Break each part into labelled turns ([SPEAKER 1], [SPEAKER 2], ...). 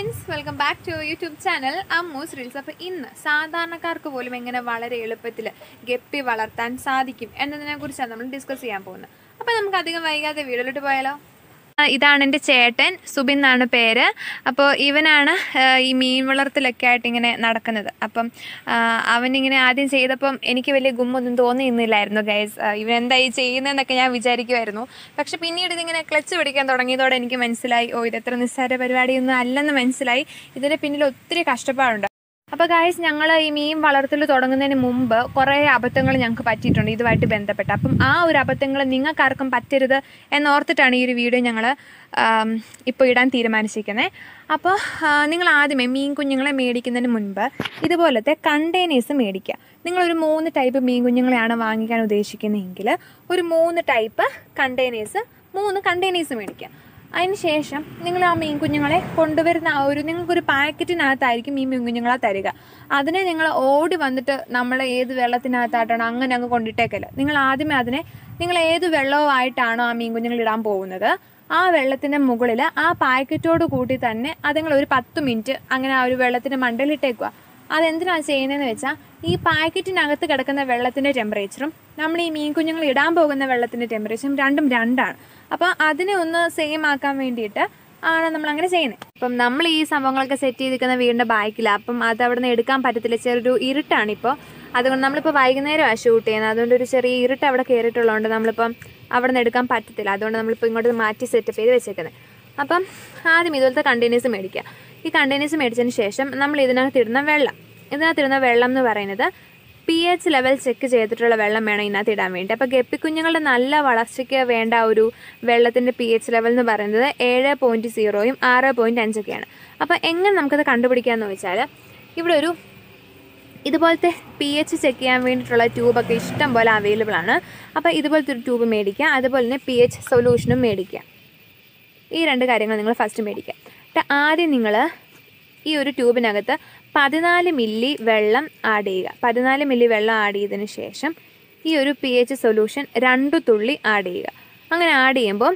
[SPEAKER 1] friends welcome back to YouTube channel Ammus reels അപ്പോൾ ഇന്ന് സാധാരണക്കാർക്ക് പോലും എങ്ങനെ വളരെ എളുപ്പത്തിൽ ഗപ്പി വളർത്താൻ സാധിക്കും എന്നതിനെ കുറിച്ചാണ് നമ്മൾ ഡിസ്കസ് ചെയ്യാൻ പോകുന്നത് അപ്പോൾ നമുക്ക് അധികം വൈകാതെ വീഡിയോയിലോട്ട് പോയാലോ ആ, ഇതാണ് എൻ്റെ ചേട്ടൻ സുബിൻ എന്നാണ് പേര് അപ്പോൾ ഇവനാണ് ആ, ഈ മീൻ വളർത്തലൊക്കെ ആയിട്ട് ഇങ്ങനെ നടക്കുന്നത് അപ്പം ആ, അവനിങ്ങനെ ആദ്യം ചെയ്തപ്പം എനിക്ക് വലിയ ഗുമ്മൊന്നും തോന്നിയിരുന്നില്ലായിരുന്നു ഗൈസ് ഇവൻ എന്താ ഈ ചെയ്യുന്നതെന്നൊക്കെ ഞാൻ വിചാരിക്കുമായിരുന്നു പക്ഷെ പിന്നീട് ഇതിങ്ങനെ ക്ലച്ച് പിടിക്കാൻ തുടങ്ങിയതോടെ എനിക്ക് മനസ്സിലായി ഓ ഇതെത്ര നിസ്സാര പരിപാടിയൊന്നും അല്ലെന്ന് മനസ്സിലായി ഇതിൻ്റെ പിന്നിൽ ഒത്തിരി കഷ്ടപ്പാടുണ്ട് അപ്പോൾ ഗായ്സ് ഞങ്ങൾ ഈ മീൻ വളർത്തൽ തുടങ്ങുന്നതിന് മുമ്പ് കുറേ അബദ്ധങ്ങൾ ഞങ്ങൾക്ക് പറ്റിയിട്ടുണ്ട് ഇതുമായിട്ട് ബന്ധപ്പെട്ട് അപ്പം ആ ഒരു അബദ്ധങ്ങൾ നിങ്ങൾക്കാർക്കും പറ്റരുത് എന്നോർത്തിട്ടാണ് ഈ ഒരു വീഡിയോ ഞങ്ങൾ ഇപ്പോൾ ഇടാൻ തീരുമാനിച്ചിരിക്കുന്നത് അപ്പോൾ ആ, നിങ്ങൾ ആദ്യമേ മീൻ കുഞ്ഞുങ്ങളെ മേടിക്കുന്നതിന് മുൻപ് ഇതുപോലത്തെ കണ്ടെയ്നേഴ്സ് മേടിക്കുക നിങ്ങളൊരു മൂന്ന് ടൈപ്പ് മീൻ കുഞ്ഞുങ്ങളെയാണ് വാങ്ങിക്കാൻ ഉദ്ദേശിക്കുന്നതെങ്കിൽ ഒരു മൂന്ന് ടൈപ്പ് കണ്ടെയ്നേഴ്സ് മൂന്ന് കണ്ടെയ്നേഴ്സ് മേടിക്കുക അതിന് ശേഷം നിങ്ങൾ ആ മീൻ കുഞ്ഞുങ്ങളെ കൊണ്ടുവരുന്ന ആ ഒരു നിങ്ങൾക്കൊരു പാക്കറ്റിനകത്തായിരിക്കും ഈ മീൻ കുഞ്ഞുങ്ങളെ തരിക അതിനെ നിങ്ങൾ ഓടി വന്നിട്ട് നമ്മൾ ഏത് വെള്ളത്തിനകത്തായിട്ടാണോ അങ്ങനെ അങ്ങ് കൊണ്ടിട്ടേക്കല്ല നിങ്ങൾ ആദ്യമേ അതിനെ നിങ്ങൾ ഏത് വെള്ളവുമായിട്ടാണോ ആ മീൻ കുഞ്ഞുങ്ങൾ ഇടാൻ പോകുന്നത് ആ വെള്ളത്തിൻ്റെ മുകളിൽ ആ പാക്കറ്റോട് കൂട്ടി തന്നെ അതുങ്ങൾ ഒരു പത്ത് മിനിറ്റ് അങ്ങനെ ആ ഒരു വെള്ളത്തിൻ്റെ മണ്ടയിലിട്ടേക്കുക അതെന്തിനാണ് ചെയ്യുന്നതെന്ന് വെച്ചാൽ ഈ പാക്കറ്റിനകത്ത് കിടക്കുന്ന വെള്ളത്തിൻ്റെ ടെമ്പറേച്ചറും നമ്മൾ ഈ മീൻ കുഞ്ഞുങ്ങൾ ഇടാൻ പോകുന്ന വെള്ളത്തിൻ്റെ ടെമ്പറേച്ചറും രണ്ടും രണ്ടാണ് അപ്പോൾ അതിനെ ഒന്ന് സെയിം ആക്കാൻ വേണ്ടിയിട്ട് ആണ് നമ്മൾ അങ്ങനെ ചെയ്യുന്നത് അപ്പം നമ്മൾ ഈ സംഭവങ്ങളൊക്കെ സെറ്റ് ചെയ്തിരിക്കുന്ന വീടിൻ്റെ ബാക്കിലാണ് അപ്പം അത് അവിടെ നിന്ന് എടുക്കാൻ പറ്റത്തില്ല ചെറിയൊരു ഇരുട്ടാണ് ഇപ്പോൾ അതുകൊണ്ട് നമ്മളിപ്പോൾ വൈകുന്നേരമാണ് ഷൂട്ട് ചെയ്യുന്നത് അതുകൊണ്ട് ഒരു ചെറിയ ഇരുട്ട് അവിടെ കയറിയിട്ടുള്ളതുകൊണ്ട് നമ്മളിപ്പം അവിടെ നിന്ന് എടുക്കാൻ പറ്റത്തില്ല അതുകൊണ്ട് നമ്മളിപ്പോൾ ഇങ്ങോട്ട് മാറ്റി സെറ്റപ്പ് ചെയ്ത് വെച്ചേക്കുന്നത് അപ്പം ആദ്യം ഇതുപോലത്തെ കണ്ടെയ്നേഴ്സ് മേടിക്കുക ഈ കണ്ടെയ്നേഴ്സ് മേടിച്ചതിന് ശേഷം നമ്മൾ ഇതിനകത്ത് ഇടുന്ന വെള്ളം ഇതിനകത്തിടുന്ന വെള്ളം എന്ന് പറയുന്നത് പി എച്ച് ലെവൽ ചെക്ക് ചെയ്തിട്ടുള്ള വെള്ളം വേണം ഇതിനകത്ത് ഇടാൻ വേണ്ടി അപ്പോൾ ഗപ്പിക്കുഞ്ഞുങ്ങളുടെ നല്ല വളർച്ചയ്ക്ക് വേണ്ട ഒരു വെള്ളത്തിൻ്റെ പി എച്ച് ലെവൽ എന്ന് പറയുന്നത് ഏഴ് പോയിൻറ്റ് സീറോയും ആറ് പോയിൻറ്റ് അഞ്ചൊക്കെയാണ് അപ്പോൾ എങ്ങനെ നമുക്കത് കണ്ടുപിടിക്കാമെന്ന് ചോദിച്ചാൽ ഇവിടെ ഒരു ഇതുപോലത്തെ പി എച്ച് ചെക്ക് ചെയ്യാൻ വേണ്ടിയിട്ടുള്ള ട്യൂബൊക്കെ ഇഷ്ടം പോലെ അവൈലബിൾ ആണ് അപ്പോൾ ഇതുപോലത്തെ ഒരു ട്യൂബ് മേടിക്കുക അതുപോലെ തന്നെ പി എച്ച് സൊല്യൂഷനും മേടിക്കുക ഈ രണ്ട് കാര്യങ്ങൾ നിങ്ങൾ ഫസ്റ്റ് മേടിക്കുക എന്നിട്ട് ആദ്യം നിങ്ങൾ ഈ ഒരു ട്യൂബിനകത്ത് പതിനാല് മില്ലി വെള്ളം ആഡ് ചെയ്യുക പതിനാല് മില്ലി വെള്ളം ആഡ് ചെയ്തതിന് ശേഷം ഈ ഒരു പി എച്ച് സൊല്യൂഷൻ രണ്ട് തുള്ളി ആഡ് ചെയ്യുക അങ്ങനെ ആഡ് ചെയ്യുമ്പോൾ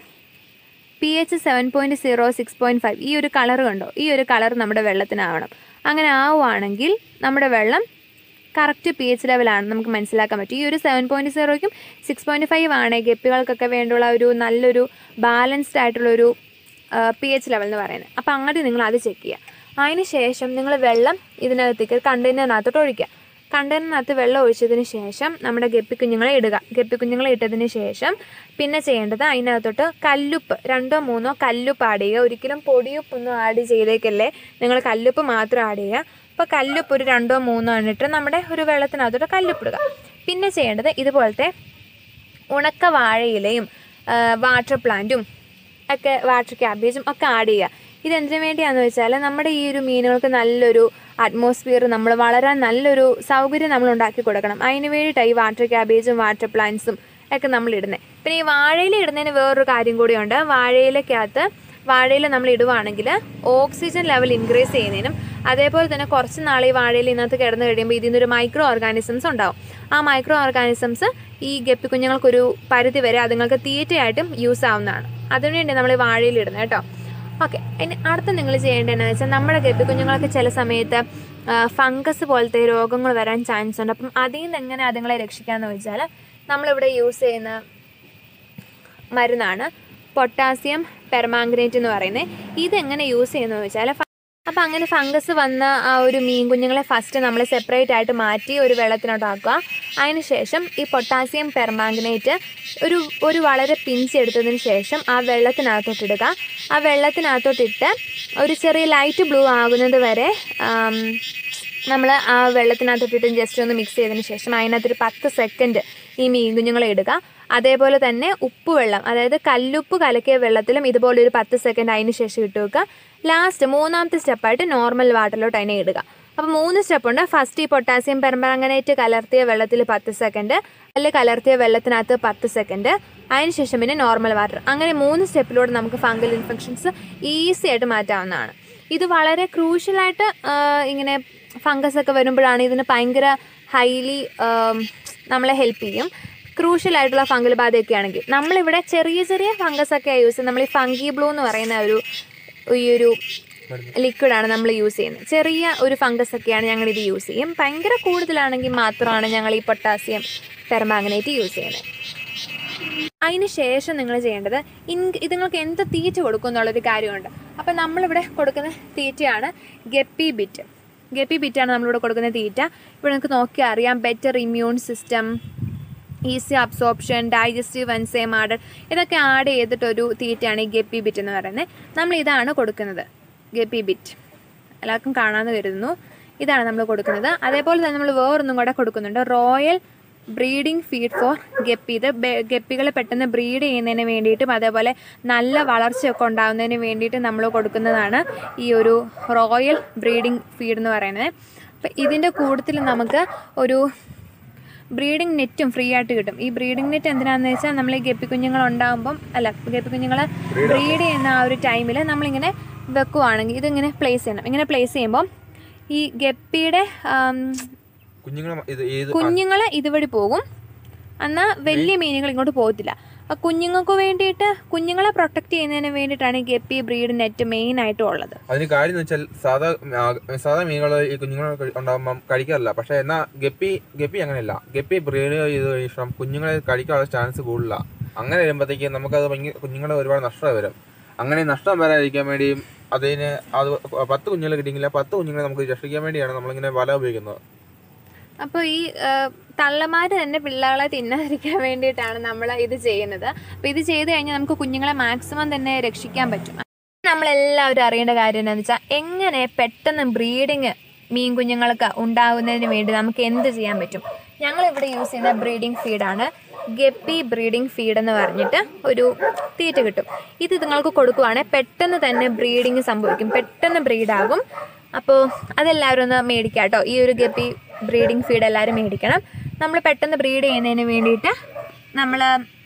[SPEAKER 1] P H seven point zero six point five ഈ ഒരു കളർ കണ്ടോ ഈ ഒരു കളർ നമ്മുടെ വെള്ളത്തിനാവണം അങ്ങനെ ആവുകയാണെങ്കിൽ നമ്മുടെ വെള്ളം കറക്റ്റ് പി എച്ച് ലെവലാണ് നമുക്ക് മനസ്സിലാക്കാൻ പറ്റും ഈ ഒരു സെവൻ പോയിൻറ്റ് സീറോയ്ക്കും സിക്സ് പോയിൻറ്റ് ഫൈവ് ആണ് ഗപ്പികൾക്കൊക്കെ വേണ്ടിയുള്ള ഒരു നല്ലൊരു ബാലൻസ്ഡ് ആയിട്ടുള്ളൊരു പി എച്ച് ലെവൽ എന്ന് പറയുന്നത് അപ്പോൾ അങ്ങനെ നിങ്ങൾ അത് ചെക്ക് ചെയ്യുക അതിന് ശേഷം നിങ്ങൾ വെള്ളം ഇതിനകത്തേക്ക് കണ്ടെയ്നറിനകത്തോട്ട് ഒഴിക്കുക കണ്ടെയ്നറിനകത്ത് വെള്ളം ഒഴിച്ചതിന് ശേഷം നമ്മുടെ ഗപ്പിക്കുഞ്ഞുങ്ങളെ ഇടുക ഗപ്പിക്കുഞ്ഞുങ്ങളെ ഇട്ടതിന് ശേഷം പിന്നെ ചെയ്യേണ്ടത് അതിനകത്തോട്ട് കല്ലുപ്പ് രണ്ടോ മൂന്നോ കല്ലുപ്പ് ആഡ് ചെയ്യുക ഒരിക്കലും പൊടിയുപ്പൊന്നും ആഡ് ചെയ്തേക്കല്ലേ നിങ്ങൾ കല്ലുപ്പ് മാത്രം ആഡ് ചെയ്യുക അപ്പോൾ കല്ലുപ്പ് ഒരു രണ്ടോ മൂന്നോ എണ്ണിട്ട് നമ്മുടെ ഒരു വെള്ളത്തിനകത്തോട്ട് കല്ലുപ്പിടുക പിന്നെ ചെയ്യേണ്ടത് ഇതുപോലത്തെ ഉണക്ക വാഴയിലയും ആ, വാട്ടർ പ്ലാന്റും ഒക്കെ വാട്ടർ ക്യാബേജും ഒക്കെ ആഡ് ചെയ്യുക ഇതെന്തിനു വേണ്ടിയാണെന്ന് വെച്ചാൽ നമ്മുടെ ഈ ഒരു മീനുകൾക്ക് നല്ലൊരു അറ്റ്മോസ്ഫിയർ നമ്മൾ വളരാൻ നല്ലൊരു സൗകര്യം നമ്മൾ ഉണ്ടാക്കി കൊടുക്കണം അതിന് വേണ്ടിയിട്ടാണ് ഈ വാട്ടർ ക്യാബേജും വാട്ടർ പ്ലാന്റ്സും ഒക്കെ നമ്മൾ ഇടുന്നത് പിന്നെ ഈ വാഴയില ഇടുന്നതിന് വേറൊരു കാര്യം കൂടിയുണ്ട് വാഴയിലക്കകത്ത് വാഴയില നമ്മൾ ഇടുവാണെങ്കിൽ ഓക്സിജൻ ലെവൽ ഇൻക്രീസ് ചെയ്യുന്നതിനും അതേപോലെ തന്നെ കുറച്ച് നാൾ ഈ വാഴയിൽ ഇതിനകത്ത് കിടന്ന് കഴിയുമ്പോൾ ഇതിൽ നിന്നൊരു മൈക്രോ ഓർഗാനിസംസ് ഉണ്ടാവും ആ മൈക്രോ ഓർഗാനിസംസ് ഈ ഗപ്പി കുഞ്ഞുങ്ങൾക്കൊരു പരിധി വരെ അതുങ്ങൾക്ക് തീറ്റയായിട്ടും യൂസ് ആവുന്നതാണ് അതിനുവേണ്ടി നമ്മൾ ഈ വാഴയിൽ ഇടുന്നത് കേട്ടോ ഓക്കെ ഇനി അടുത്ത നിങ്ങൾ ചെയ്യേണ്ടതെന്ന് വെച്ചാൽ നമ്മുടെ ഗപ്പി കുഞ്ഞുങ്ങൾക്ക് ചില സമയത്ത് ഫംഗസ് പോലത്തെ രോഗങ്ങൾ വരാൻ ചാൻസ് ഉണ്ട് അപ്പം അതിൽ നിന്ന് എങ്ങനെ അതുങ്ങളെ രക്ഷിക്കാമെന്ന് വെച്ചാൽ നമ്മളിവിടെ യൂസ് ചെയ്യുന്ന മരുന്നാണ് പൊട്ടാസ്യം പെർമാംഗനേറ്റ് എന്ന് പറയുന്നത് ഇതെങ്ങനെ യൂസ് ചെയ്യുന്നത് വെച്ചാൽ അപ്പോൾ അങ്ങനെ ഫംഗസ് വന്ന ആ ഒരു മീൻ കുഞ്ഞുങ്ങളെ ഫസ്റ്റ് നമ്മൾ സെപ്പറേറ്റ് ആയിട്ട് മാറ്റി ഒരു വെള്ളത്തിനോട്ട് ആക്കുക അതിനുശേഷം ഈ പൊട്ടാസ്യം പെർമാംഗനേറ്റ് ഒരു ഒരു വളരെ പിഞ്ച് എടുത്തതിന് ശേഷം ആ വെള്ളത്തിനകത്തോട്ടിടുക ആ വെള്ളത്തിനകത്തോട്ടിട്ട് ഒരു ചെറിയ ലൈറ്റ് ബ്ലൂ ആകുന്നത് വരെ നമ്മൾ ആ വെള്ളത്തിനകത്തോട്ടിട്ട് ജസ്റ്റ് ഒന്ന് മിക്സ് ചെയ്തതിന് ശേഷം അതിനകത്തൊരു പത്ത് സെക്കൻഡ് ഈ മീൻ കുഞ്ഞുങ്ങളെ ഇടുക അതേപോലെ തന്നെ ഉപ്പ് വെള്ളം അതായത് കല്ലുപ്പ് കലക്കിയ വെള്ളത്തിലും ഇതുപോലെ ഒരു പത്ത് സെക്കൻഡ് അതിന് ശേഷം ഇട്ട് വെക്കുക ലാസ്റ്റ് മൂന്നാമത്തെ സ്റ്റെപ്പായിട്ട് നോർമൽ വാട്ടറിലോട്ട് അതിനെ ഇടുക അപ്പോൾ മൂന്ന് സ്റ്റെപ്പ് ഉണ്ട് ഫസ്റ്റ് ഈ പൊട്ടാസ്യം പെർമാംഗനേറ്റ് കലർത്തിയ വെള്ളത്തിൽ പത്ത് സെക്കൻഡ് അല്ലെങ്കിൽ കലർത്തിയ വെള്ളത്തിനകത്ത് പത്ത് സെക്കൻഡ് അതിനുശേഷം പിന്നെ നോർമൽ വാട്ടർ അങ്ങനെ മൂന്ന് സ്റ്റെപ്പിലൂടെ നമുക്ക് ഫംഗൽ ഇൻഫെക്ഷൻസ് ഈസി ആയിട്ട് മാറ്റാവുന്നതാണ് ഇത് വളരെ ക്രൂഷ്യലായിട്ട് ഇങ്ങനെ ഫംഗസ് ഒക്കെ വരുമ്പോഴാണ് ഇതിന് ഭയങ്കര ഹൈലി നമ്മളെ ഹെൽപ്പ് ചെയ്യും ക്രൂഷ്യൽ ആയിട്ടുള്ള ഫംഗൽ ബാധയൊക്കെ ആണെങ്കിൽ നമ്മളിവിടെ ചെറിയ ചെറിയ ഫംഗസ് ഒക്കെ യൂസ് ചെയ്യും നമ്മൾ ഈ ഫംഗി ബ്ലൂ എന്ന് പറയുന്ന ഒരു ഈ ഒരു
[SPEAKER 2] മരുന്ന്
[SPEAKER 1] ലിക്വിഡാണ് നമ്മൾ യൂസ് ചെയ്യുന്നത് ചെറിയ ഒരു ഫംഗസ് ഒക്കെയാണ് ഞങ്ങൾ ഇത് യൂസ് ചെയ്യും ഭയങ്കര കൂടുതലാണെങ്കിൽ മാത്രമാണ് ഞങ്ങൾ ഈ പൊട്ടാസ്യം പെർമാഗ്നേറ്റ് യൂസ് ചെയ്യുന്നത് അതിന് ശേഷം നിങ്ങൾ ചെയ്യേണ്ടത് ഇൻ ഇതുങ്ങൾക്ക് എന്ത് തീറ്റ കൊടുക്കും എന്നുള്ളൊരു കാര്യമുണ്ട് അപ്പം നമ്മളിവിടെ കൊടുക്കുന്ന തീറ്റയാണ് ഗപ്പി ബിറ്റ് ഗപ്പി ബിറ്റാണ് നമ്മളിവിടെ കൊടുക്കുന്ന തീറ്റ ഇവിടെ നിങ്ങൾക്ക് നോക്കിയാൽ അറിയാം better immune system easy absorption digestive enzyme add ഇതൊക്കെ ആഡ് ചെയ്തിട്ടൊരു തീറ്റയാണ് ഈ ഗപ്പി ബിറ്റ് എന്ന് പറയുന്നത് നമ്മൾ ഇതാണ് കൊടുക്കുന്നത് ഗപ്പി ബിറ്റ് എല്ലാവർക്കും കാണാമെന്ന് കരുതുന്നു ഇതാണ് നമ്മൾ കൊടുക്കുന്നത് അതേപോലെ തന്നെ നമ്മൾ വേറൊന്നും കൂടെ കൊടുക്കുന്നുണ്ട് royal breeding feed for guppy ഇത് ഗപ്പികൾ പെട്ടെന്ന് ബ്രീഡ് ചെയ്യുന്നതിന് വേണ്ടിയിട്ടും അതേപോലെ നല്ല വളർച്ചയൊക്കെ ഉണ്ടാകുന്നതിന് വേണ്ടിയിട്ട് നമ്മൾ കൊടുക്കുന്നതാണ് ഈ ഒരു റോയൽ ബ്രീഡിംഗ് ഫീഡ് എന്ന് പറയുന്നത് അപ്പം ഇതിൻ്റെ കൂട്ടത്തിൽ നമുക്ക് ഒരു ബ്രീഡിംഗ് നെറ്റും ഫ്രീ ആയിട്ട് കിട്ടും ഈ ബ്രീഡിംഗ് നെറ്റ് എന്തിനാന്ന് വെച്ചാൽ നമ്മൾ ഈ ഗപ്പി കുഞ്ഞുങ്ങൾ ഉണ്ടാകുമ്പം അല്ല ഗപ്പി കുഞ്ഞുങ്ങൾ ബ്രീഡ് ചെയ്യുന്ന ആ ഒരു ടൈമിൽ നമ്മളിങ്ങനെ വെക്കുവാണെങ്കിൽ ഇതിങ്ങനെ പ്ലേസ് ചെയ്യണം ഇങ്ങനെ പ്ലേസ് ചെയ്യുമ്പം ഈ ഗപ്പിയുടെ ആം,
[SPEAKER 2] കുഞ്ഞുങ്ങളെ ഇത് ഏത്
[SPEAKER 1] കുഞ്ഞുങ്ങൾ ഇതുവഴി പോകും എന്നാൽ വലിയ മീനുകൾ ഇങ്ങോട്ട് പോകത്തില്ല ആ കുഞ്ഞുങ്ങൾക്ക് വേണ്ടിയിട്ട് കുഞ്ഞുങ്ങളെ പ്രൊട്ടക്റ്റ് ചെയ്യുന്നതിന് വേണ്ടിയിട്ടാണ് ഈ ഗപ്പി ബ്രീഡ് നെറ്റ് മെയിൻ ആയിട്ടും ഉള്ളത്
[SPEAKER 2] അതിന് കാര്യം എന്ന് വെച്ചാൽ സാധാ ആ, സാധാ മീനുകൾ ഈ കുഞ്ഞുങ്ങൾ ഉണ്ടാകുമ്പോൾ കഴിക്കാറില്ല പക്ഷെ എന്നാ ഗപ്പി ഗപ്പി അങ്ങനെയല്ല ഗപ്പി ബ്രീഡ് ചെയ്ത് ശേഷം കുഞ്ഞുങ്ങളെ കഴിക്കാനുള്ള ചാൻസ് കൂടുതല അങ്ങനെ വരുമ്പോഴത്തേക്ക് നമുക്കത് ഭയങ്കര കുഞ്ഞുങ്ങളെ ഒരുപാട് നഷ്ടം വരും അങ്ങനെ നഷ്ടം വരാതിരിക്കാൻ വേണ്ടിയും അതിന് അത് പത്ത് കുഞ്ഞുങ്ങളെ കിട്ടിയെങ്കിൽ ആ പത്ത് കുഞ്ഞുങ്ങളെ നമുക്ക് രക്ഷിക്കാൻ വേണ്ടിയാണ് നമ്മളിങ്ങനെ വല ഉപയോഗിക്കുന്നത്
[SPEAKER 1] അപ്പോൾ ഈ തള്ളമാർ തന്നെ പിള്ളേളെ തിന്നാതിരിക്കാൻ വേണ്ടിയിട്ടാണ് നമ്മൾ ഇത് ചെയ്യുന്നത് അപ്പോൾ ഇത് ചെയ്ത് കഴിഞ്ഞാൽ നമുക്ക് കുഞ്ഞുങ്ങളെ മാക്സിമം തന്നെ രക്ഷിക്കാൻ പറ്റും നമ്മളെല്ലാവരും അറിയേണ്ട കാര്യം എന്താണെന്ന് വെച്ചാൽ എങ്ങനെ പെട്ടെന്ന് ബ്രീഡിങ് മീൻ കുഞ്ഞുങ്ങൾക്ക് ഉണ്ടാകുന്നതിന് വേണ്ടി നമുക്ക് എന്ത് ചെയ്യാൻ പറ്റും ഞങ്ങൾ ഇവിടെ യൂസ് ചെയ്യുന്ന ബ്രീഡിംഗ് ഫീഡാണ് ഗപ്പി ബ്രീഡിംഗ് ഫീഡ് എന്ന് പറഞ്ഞിട്ട് ഒരു തീറ്റ കിട്ടും ഇത് നിങ്ങൾക്ക് കൊടുക്കുവാണെങ്കിൽ പെട്ടെന്ന് തന്നെ ബ്രീഡിങ് സംഭവിക്കും പെട്ടെന്ന് ബ്രീഡാകും അപ്പോൾ അതെല്ലാവരും ഒന്ന് മേടിക്കാം കേട്ടോ ഈ ഒരു ഗപ്പി ബ്രീഡിംഗ് ഫീഡ് എല്ലാവരും മേടിക്കണം നമ്മൾ പെട്ടെന്ന് ബ്രീഡ് ചെയ്യുന്നതിന് വേണ്ടിയിട്ട് നമ്മൾ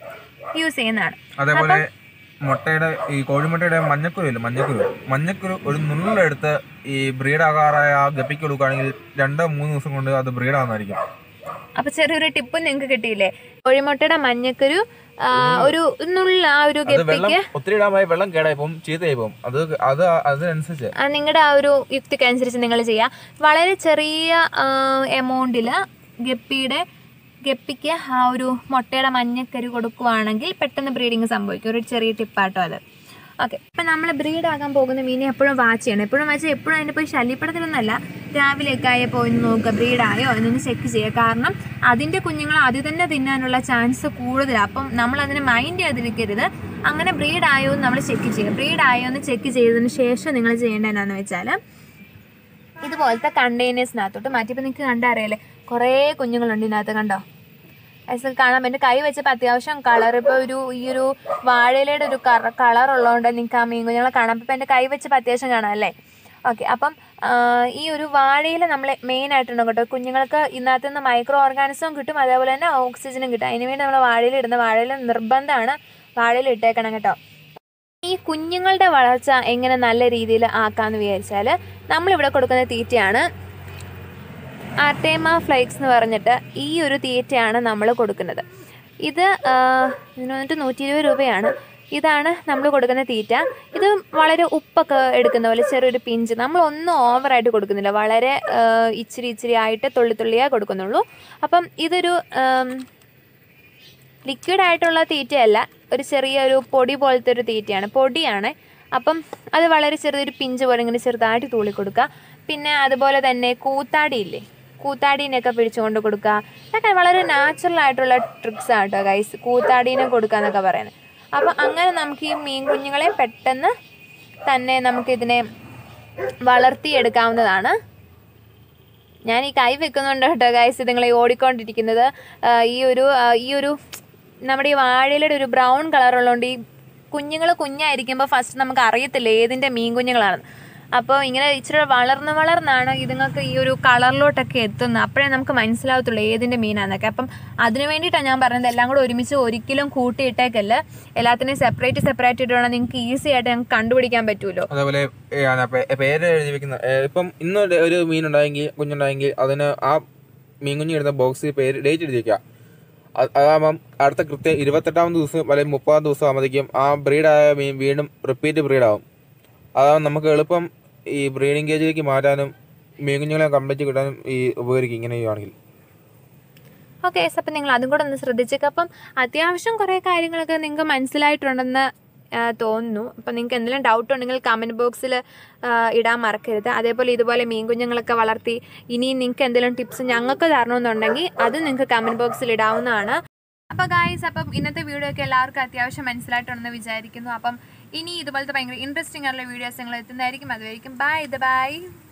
[SPEAKER 1] യൂസ് ചെയ്യുന്നതാണ്
[SPEAKER 2] അതേപോലെ മുട്ടയുടെ ഈ കോഴിമുട്ടയുടെ മഞ്ഞക്കുരു ഇല്ല മഞ്ഞക്കുരു മഞ്ഞക്കുരു ഒരു നുള്ളെടുത്ത് ഈ ബ്രീഡാകാറായ ആ ഗപ്പിക്ക് കൊടുക്കുകയാണെങ്കിൽ രണ്ടോ മൂന്ന് ദിവസം കൊണ്ട് അത് ബ്രീഡാകുന്നതായിരിക്കും
[SPEAKER 1] അപ്പോൾ ചെറിയൊരു ടിപ്പ് നിങ്ങൾക്ക് കിട്ടിയില്ലേ കോഴിമുട്ടയുടെ മഞ്ഞക്കൊരു ആ, ഒരു നുള്ള ആ ഒരു
[SPEAKER 2] അത് വെള്ളം
[SPEAKER 1] ഗപ്പിക്ക്
[SPEAKER 2] ഒത്തിരി ഇടാമായി വെള്ളം കേടായി പോകും ചീത്തയായി പോകും അത് അത് അതിനനുസരിച്ച്
[SPEAKER 1] നിങ്ങളുടെ ആ ഒരു യുക്തിക്കനുസരിച്ച് നിങ്ങൾ ചെയ്യുക വളരെ ചെറിയ എമൗണ്ടിൽ ഗപ്പിയുടെ ഗപ്പിക്ക് ആ ഒരു മുട്ടയുടെ മഞ്ഞക്കരി കൊടുക്കുവാണെങ്കിൽ പെട്ടെന്ന് ബ്രീഡിങ് സംഭവിക്കും ഒരു ചെറിയ ടിപ്പാട്ടോ അത് ഓക്കെ ഇപ്പം നമ്മൾ ബ്രീഡ് ആകാൻ പോകുന്ന മീനെ എപ്പോഴും വാച്ച് ചെയ്യണം എപ്പോഴും വാച്ച് എപ്പോഴും അതിനെ പോയി ശല്യപ്പെടുത്തണമെന്നല്ല രാവിലെയൊക്കെ ആയ പോയി ഒന്ന് നോക്കുക ബ്രീഡായോ എന്നൊന്ന് ചെക്ക് ചെയ്യുക കാരണം അതിൻ്റെ കുഞ്ഞുങ്ങൾ അത് തന്നെ തിന്നാനുള്ള ചാൻസ് കൂടുതലാണ് അപ്പം നമ്മൾ അതിനെ മൈൻഡ് ചെയ്തിരിക്കരുത് അങ്ങനെ ബ്രീഡ് ആയോ എന്ന് നമ്മൾ ചെക്ക് ചെയ്യുക ബ്രീഡ് ആയോ എന്ന് ചെക്ക് ചെയ്തതിന് ശേഷം നിങ്ങൾ ചെയ്യേണ്ടത് എന്താണെന്ന് വെച്ചാൽ ഇതുപോലത്തെ കണ്ടെയ്നേഴ്സിനകത്തോട്ട് മാറ്റിയപ്പോൾ നിങ്ങൾക്ക് കണ്ടറിയാലേ കുറേ കുഞ്ഞുങ്ങളുണ്ട് ഇതിനകത്ത് കണ്ടോ ഐസ് കാണാൻ പറ്റും കൈ വെച്ചപ്പോൾ അത്യാവശ്യം കളർ ഇപ്പോൾ ഒരു ഈ ഒരു വാഴയിലയുടെ ഒരു കറ കളർ ഉള്ളതുകൊണ്ട് നിങ്ങൾക്ക് ആ മീൻ കുഞ്ഞുങ്ങളെ കാണാം ഇപ്പം എൻ്റെ കൈ വെച്ചപ്പോൾ അത്യാവശ്യം കാണാം അല്ലേ ഓക്കെ അപ്പം ആ, ഈ ഒരു വാഴയിൽ നമ്മൾ മെയിൻ ആയിട്ടുണ്ടോ കേട്ടോ കുഞ്ഞുങ്ങൾക്ക് ഇതിനകത്ത് നിന്ന് മൈക്രോ ഓർഗാനിസവും കിട്ടും അതേപോലെ തന്നെ ഓക്സിജനും കിട്ടും അതിന് വേണ്ടി നമ്മൾ വാഴയിൽ ഇടുന്ന വാഴയിൽ നിർബന്ധമാണ് വാഴയിൽ ഇട്ടേക്കണം കേട്ടോ ഈ കുഞ്ഞുങ്ങളുടെ വളർച്ച എങ്ങനെ നല്ല രീതിയിൽ ആക്കാമെന്ന് വിചാരിച്ചാൽ നമ്മളിവിടെ കൊടുക്കുന്ന തീറ്റയാണ് ആർട്ടേമ ഫ്ലൈക്സ് എന്ന് പറഞ്ഞിട്ട് ഈ ഒരു തീറ്റയാണ് നമ്മൾ കൊടുക്കുന്നത് ഇത് ആ, ഇതിന് വന്നിട്ട് നൂറ്റി ഇരുപത് രൂപയാണ് ഇതാണ് നമ്മൾ കൊടുക്കുന്ന തീറ്റ ഇത് വളരെ ഉപ്പൊക്കെ എടുക്കുന്ന പോലെ ചെറിയൊരു പിഞ്ച് നമ്മൾ ഒന്നും ഓവറായിട്ട് കൊടുക്കുന്നില്ല വളരെ ആ, ഇച്ചിരി ഇച്ചിരി ആയിട്ട് തുള്ളി തുള്ളിയേ കൊടുക്കുന്നുള്ളൂ അപ്പം ഇതൊരു ആം, ലിക്വിഡ് ആയിട്ടുള്ള തീറ്റയല്ല ഒരു ചെറിയ ഒരു പൊടി പോലത്തെ ഒരു തീറ്റയാണ് പൊടിയാണ് അപ്പം അത് വളരെ ചെറിയൊരു പിഞ്ച് പോലെ ഇങ്ങനെ ചെറുതായിട്ട് തൂളി കൊടുക്കുക പിന്നെ അതുപോലെ തന്നെ കൂത്താടി ഇല്ലേ കൂത്താടീനെയൊക്കെ പിടിച്ചുകൊണ്ട് കൊടുക്കുക ഇതൊക്കെ വളരെ നാച്ചുറൽ ആയിട്ടുള്ള ട്രിക്സ് ആണ് കേട്ടോ ഗൈസ് കൂത്താടീനെ കൊടുക്കുക എന്നൊക്കെ പറയുന്നത് അപ്പം അങ്ങനെ നമുക്ക് ഈ മീൻ കുഞ്ഞുങ്ങളെ പെട്ടെന്ന് തന്നെ നമുക്കിതിനെ വളർത്തിയെടുക്കാവുന്നതാണ് ഞാൻ ഈ കൈ വെക്കുന്നുണ്ട് കേട്ടോ ഗൈസ് ഇതുങ്ങളെ ഓടിക്കൊണ്ടിരിക്കുന്നത് ആ, ഈ ഒരു ആ, ഈ ഒരു നമ്മുടെ ഈ വാഴയിലയുടെ ഒരു ബ്രൗൺ കളർ ഉള്ളതുകൊണ്ട് ഈ കുഞ്ഞുങ്ങൾ കുഞ്ഞായിരിക്കുമ്പോൾ ഫസ്റ്റ് നമുക്ക് അറിയത്തില്ല ഏതിൻ്റെ മീൻ കുഞ്ഞുങ്ങളാണ് അപ്പോൾ ഇങ്ങനെ ഇച്ചിരി വളർന്ന് വളർന്നാണ് ഇതുങ്ങൾക്ക് ഈ ഒരു കളറിലോട്ടൊക്കെ എത്തുന്നത് അപ്പോഴേ നമുക്ക് മനസ്സിലാവത്തുള്ളൂ ഏതിൻ്റെ മീനാന്നൊക്കെ അപ്പം അതിന് വേണ്ടിയിട്ടാണ് ഞാൻ പറഞ്ഞത് എല്ലാം കൂടെ ഒരുമിച്ച് ഒരിക്കലും കൂട്ടിയിട്ടേക്കല്ല എല്ലാത്തിനെയും സെപ്പറേറ്റ് സെപ്പറേറ്റ് ഇട്ടുവേണം നിങ്ങൾക്ക് ഈസി ആയിട്ട് ഞങ്ങൾക്ക് കണ്ടുപിടിക്കാൻ പറ്റുമല്ലോ
[SPEAKER 2] അതേപോലെ ഏ, ആണ് പേ- പേര് എഴുതി വെക്കുന്ന ഏ, ഇപ്പം ഇന്ന് ഒരു- ഒരു മീൻ ഉണ്ടായെങ്കിൽ കുഞ്ഞുണ്ടായെങ്കിൽ അതിന് ആ മീൻ കുഞ്ഞ് ഇടുന്ന ബോക്സിൽ പേര് ഡേറ്റ് എഴുതി വെക്കുക അത് അതാകുമ്പം അടുത്ത കൃത്യം ഇരുപത്തെട്ടാമത് ദിവസം അല്ലെങ്കിൽ മുപ്പതാം ദിവസം ആകുമ്പോഴത്തേക്കും ആ ബ്രീഡായ മീൻ വീണ്ടും റിപ്പീറ്റ് ബ്രീഡാവും അതാകുമ്പോൾ നമുക്ക് എളുപ്പം ഈ ബ്രീഡിംഗ് കേജിലേക്ക് മാറ്റാനും മീൻ കുഞ്ഞുങ്ങളെ കംപ്ലീറ്റ് കിട്ടാനും ഈ ഉപകരിക്കും ഇങ്ങനെ ചെയ്യുവാണെങ്കിൽ
[SPEAKER 1] ഓക്കെ അപ്പം നിങ്ങൾ അതും കൂടെ ഒന്ന് ശ്രദ്ധിച്ചേക്കുക അപ്പം അത്യാവശ്യം കുറേ കാര്യങ്ങളൊക്കെ നിങ്ങൾക്ക് മനസ്സിലായിട്ടുണ്ടെന്ന് ആ, തോന്നുന്നു അപ്പം നിങ്ങൾക്ക് എന്തെങ്കിലും ഡൗട്ട് ഉണ്ടെങ്കിൽ കമൻറ്റ് ബോക്സിൽ ഇടാൻ മറക്കരുത് അതേപോലെ ഇതുപോലെ മീൻ കുഞ്ഞുങ്ങളൊക്കെ വളർത്തി ഇനിയും നിങ്ങൾക്ക് എന്തെങ്കിലും ടിപ്സ് ഞങ്ങൾക്ക് തരണമെന്നുണ്ടെങ്കിൽ അത് നിങ്ങൾക്ക് കമൻറ്റ് ബോക്സിൽ ഇടാവുന്നതാണ് അപ്പോൾ ഗായ്സ് അപ്പം ഇന്നത്തെ വീഡിയോ ഒക്കെ എല്ലാവർക്കും അത്യാവശ്യം മനസ്സിലായിട്ടുണ്ടെന്ന് വിചാരിക്കുന്നു അപ്പം ഇനി ഇതുപോലത്തെ ഭയങ്കര ഇൻട്രസ്റ്റിംഗ് ആയിട്ടുള്ള വീഡിയോസ് നിങ്ങൾ എത്തുന്നതായിരിക്കും അതുവരെയും ബൈ ഇത് ബൈ